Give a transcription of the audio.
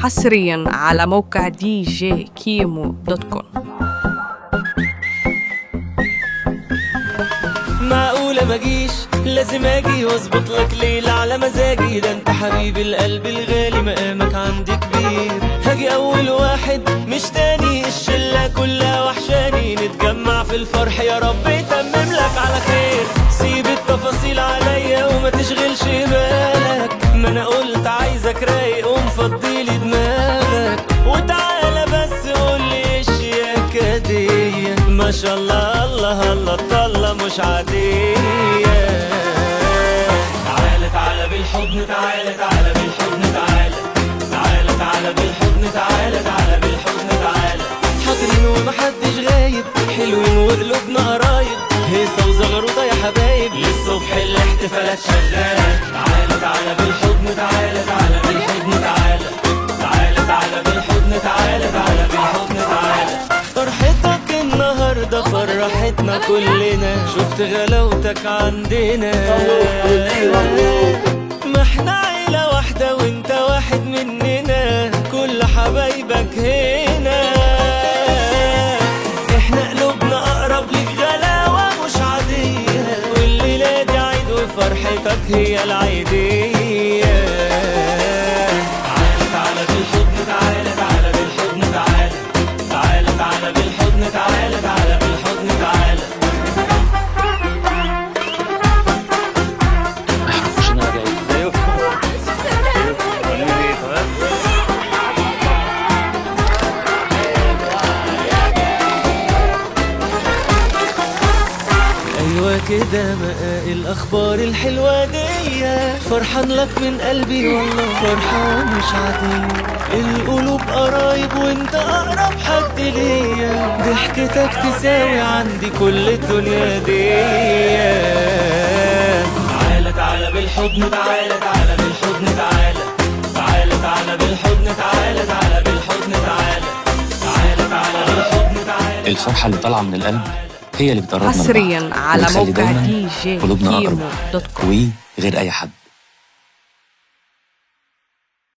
حصريا على موقع دي جي كيمو دوت كوم معقولة مجيش لازم اجي واظبط لك ليلة على مزاجي ده انت حبيب القلب الغالي مقامك عندي كبير هاجي اول واحد مش تاني الشلة كلها وحشاني نتجمع في الفرح يا رب يتمم لك على خير سيب التفاصيل عليا وما تشغلش بالك ما انا قلت عايزك رايق ومفضيلي دماغك وتعالى بس قولي ايش يا كدية ما شاء الله الله الله الطلة مش عادية تعالى تعالى بالحضن تعالى تعالى بالحضن تعالى تعالى تعالى بالحضن تعالى تعالى بالحضن تعالى حاضرين ومحدش غايب حلوين وقلوبنا قرايب هيصة وزغروطة يا حبايب للصبح الاحتفالات شغالة تعالى تعالى بالحضن تعالى تعالى بالحضن تعالى تعالى تعالى بالحضن تعالى تعالى بالحضن تعالى فرحتك النهارده فرحتنا كلنا شفت غلاوتك عندنا ما احنا عيلة واحدة وانت واحد مننا كل حبايبك هنا احنا قلوبنا اقرب لك غلاوة مش عادية والليلة دي عيد وفرحتك هي العيدية تعالى تعالى بالحضن تعالى تعالى بالحضن تعالى تعالى تعالى بالحضن تعالى تعالى بالحضن تعالى ما يعرفوش ان انا جاي ايوه كده بقى الاخبار الحلوه دي فرحان لك من قلبي والله فرحه مش عاديه القلوب قرايب وانت اقرب حد ليا ضحكتك تساوي عندي كل الدنيا دي تعالى تعالى بالحضن تعالى تعالى بالحضن تعالى تعالى تعالى بالحضن تعالى تعالى بالحضن تعالى تعالى تعالى بالحضن تعالى الفرحه اللي طالعه من القلب هي اللي بتقربنا من بعض حصريا على وبتخلي موقع دايماً دي جي قلوبنا كيمو اقرب دوت كوم وغير اي حد